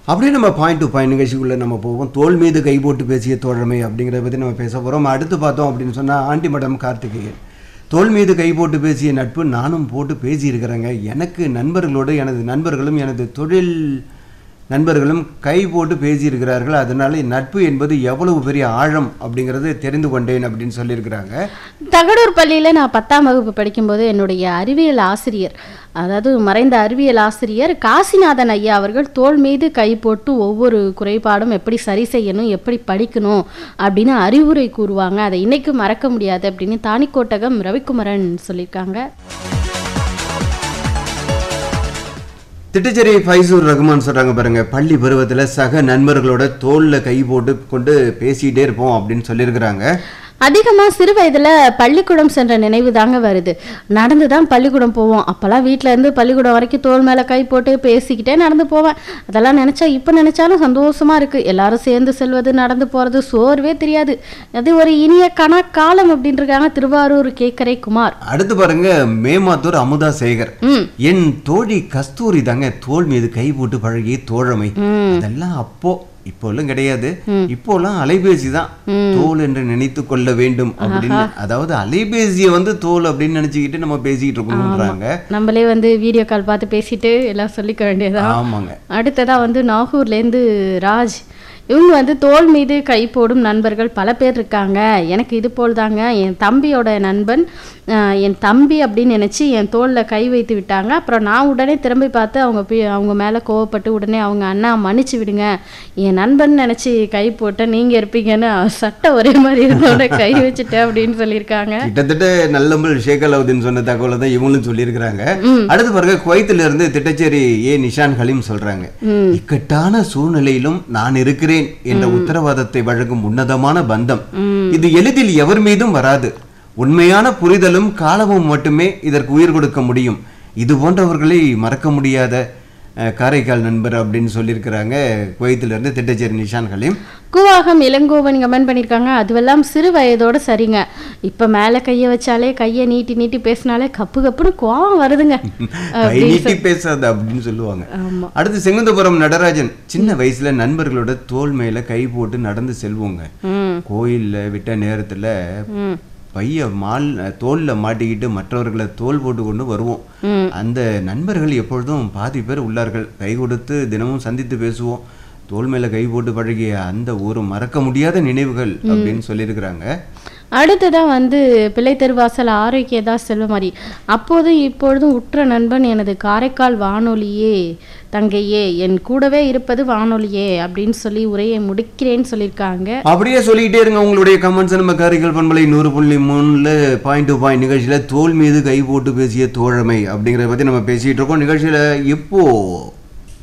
அப்படியே நம்ம point to point நிகழ்ச்சிக்குள்ளே நம்ம போவோம் தோல் மீது கை போட்டு பேசிய தோழமை அப்படிங்கிறத பற்றி நம்ம பேச போகிறோம் அடுத்து பார்த்தோம் அப்படின்னு சொன்னால் ஆண்டி மடம் கார்த்திகேயன் தோல் மீது கை போட்டு பேசிய நட்பு நானும் போட்டு பேசியிருக்கிறேங்க எனக்கு நண்பர்களோடு எனது நண்பர்களும் எனது தொழில் நண்பர்களும் கை போட்டு பேசியிருக்கிறார்கள் அதனால நட்பு என்பது எவ்வளவு பெரிய ஆழம் அப்படிங்கிறது தெரிந்து கொண்டேன் அப்படின்னு சொல்லியிருக்கிறாங்க தகடூர் பள்ளியில் நான் பத்தாம் வகுப்பு படிக்கும்போது என்னுடைய அறிவியல் ஆசிரியர் அதாவது மறைந்த அறிவியல் ஆசிரியர் காசிநாதன் ஐயா அவர்கள் தோள் மீது கை போட்டு ஒவ்வொரு குறைபாடும் எப்படி சரி செய்யணும் எப்படி படிக்கணும் அப்படின்னு அறிவுரை கூறுவாங்க அதை இன்னைக்கு மறக்க முடியாது அப்படின்னு தானிக்கோட்டகம் ரவிக்குமரன் சொல்லியிருக்காங்க திட்டச்சேரி ஃபைசூர் ரகுமான் சொல்றாங்க பாருங்க பள்ளி பருவத்தில் சக நண்பர்களோட தோல்ல கை போட்டு கொண்டு பேசிட்டே இருப்போம் அப்படின்னு சொல்லியிருக்கிறாங்க அதிகமாக சிறு வயதில் பள்ளிக்கூடம் சென்ற நினைவு தாங்க வருது நடந்து தான் பள்ளிக்கூடம் போவோம் அப்போல்லாம் வீட்டில் இருந்து பள்ளிக்கூடம் வரைக்கும் தோல் மேலே கை போட்டு பேசிக்கிட்டே நடந்து போவேன் அதெல்லாம் நினச்சா இப்போ நினச்சாலும் சந்தோஷமாக இருக்குது எல்லாரும் சேர்ந்து செல்வது நடந்து போகிறது சோர்வே தெரியாது அது ஒரு இனிய கணக்காலம் அப்படின்ட்டுருக்காங்க திருவாரூர் கேக்கரை குமார் அடுத்து பாருங்க மேமாத்தூர் அமுதா சேகர் ம் என் தோழி கஸ்தூரி தாங்க தோல் மீது கை போட்டு பழகிய தோழமை அதெல்லாம் அப்போ இப்போல்லாம் கிடையாது இப்போல்லாம் அலைபேசி தான் தோல் என்று நினைத்து கொள்ள வேண்டும் அப்படின்னு அதாவது அலைபேசியை வந்து தோல் அப்படின்னு நினைச்சுக்கிட்டு நம்ம பேசிக்கிட்டு இருக்கணும்ன்றாங்க நம்மளே வந்து வீடியோ கால் பார்த்து பேசிட்டு எல்லாம் சொல்லிக்க வேண்டியதா ஆமாங்க அடுத்ததா வந்து நாகூர்லேருந்து ராஜ் இவங்க வந்து தோள் மீது கை போடும் நண்பர்கள் பல பேர் இருக்காங்க எனக்கு இது போல் தாங்க என் தம்பியோட நண்பன் ஆஹ், என் தம்பி அப்படின்னு நினச்சி என் தோளில் கை வைத்து விட்டாங்க அப்புறம் நான் உடனே திரும்பி பார்த்து அவங்க போய் அவங்க மேலே கோவப்பட்டு உடனே அவங்க அண்ணா மன்னிச்சு விடுங்க என் நண்பன் நினச்சி கை போட்டேன் நீங்கள் இருப்பீங்கன்னு சட்டை ஒரே மாதிரி இருந்தோட கை வச்சுட்டேன் அப்படின்னு சொல்லியிருக்காங்க கிட்டத்தட்ட நல்லம்பல் ஷேக் அலாவுதீன் சொன்ன தகவலை தான் இவங்களும் சொல்லியிருக்கிறாங்க அடுத்து பாருங்க குவைத்துல இருந்து திட்டச்சேரி ஏ நிஷான் ஹலீம் சொல்றாங்க இக்கட்டான சூழ்நிலையிலும் நான் இருக்கிறேன் என்ற உத்தரவாதத்தை வழங்கும் உன்னதமான பந்தம் இது எளிதில் எவர் மீதும் வராது உண்மையான புரிதலும் காலமும் மட்டுமே இதற்கு உயிர் கொடுக்க முடியும் இது போன்றவர்களை மறக்க முடியாத அஹ், காரைக்கால் நண்பர் அப்படின்னு சொல்லியிருக்கிறாங்க குவைத்துல இருந்து திட்டச்சேரி நிஷான் ஹலீம் கூவாகம் இளங்கோவன் கமெண்ட் பண்ணியிருக்காங்க அதுவெல்லாம் சிறு வயதோட சரிங்க இப்போ மேலே கையை வச்சாலே கையை நீட்டி நீட்டி பேசினாலே கப்பு கப்புன்னு கோவம் வருதுங்க கை நீட்டி பேசாத அப்படின்னு சொல்லுவாங்க ஆமா. அடுத்து செங்குந்தபுரம் நடராஜன் சின்ன வயசுல நண்பர்களோட தோள் மேல கை போட்டு நடந்து செல்வோங்க ம் கோயில்ல விட்ட நேரத்துல ம் பைய மால் தோல்ல மாட்டிக்கிட்டு மற்றவர்களை தோல் போட்டு கொண்டு வருவோம் ம். அந்த நண்பர்கள் எப்பொழுதும் பாதி பேர் உள்ளார்கள் கை கொடுத்து தினமும் சந்தித்து பேசுவோம் தோல் மேல கை போட்டு பழகிய அந்த ஒரு மறக்க முடியாத நினைவுகள் அப்படின்னு சொல்லியிருக்கிறாங்க அடுத்ததான் வந்து பிள்ளை தெருவாசல் ஆரோக்கியதா செல்வமாரி அப்போதும் இப்பொழுதும் உற்ற நண்பன் எனது காரைக்கால் வானொலியே தங்கையே என் கூடவே இருப்பது வானொலியே அப்படின்னு சொல்லி உரையை முடிக்கிறேன்னு சொல்லியிருக்காங்க அப்படியே சொல்லிக்கிட்டே இருங்க உங்களுடைய கமெண்ட்ஸ் நம்ம காரைக்கால் பண்பலை நூறு புள்ளி மூணுல பாயிண்ட் டு பாயிண்ட் நிகழ்ச்சியில தோல் மீது கை போட்டு பேசிய தோழமை அப்படிங்கிறத பத்தி நம்ம பேசிட்டு இருக்கோம் நிகழ்ச்சியில இப்போ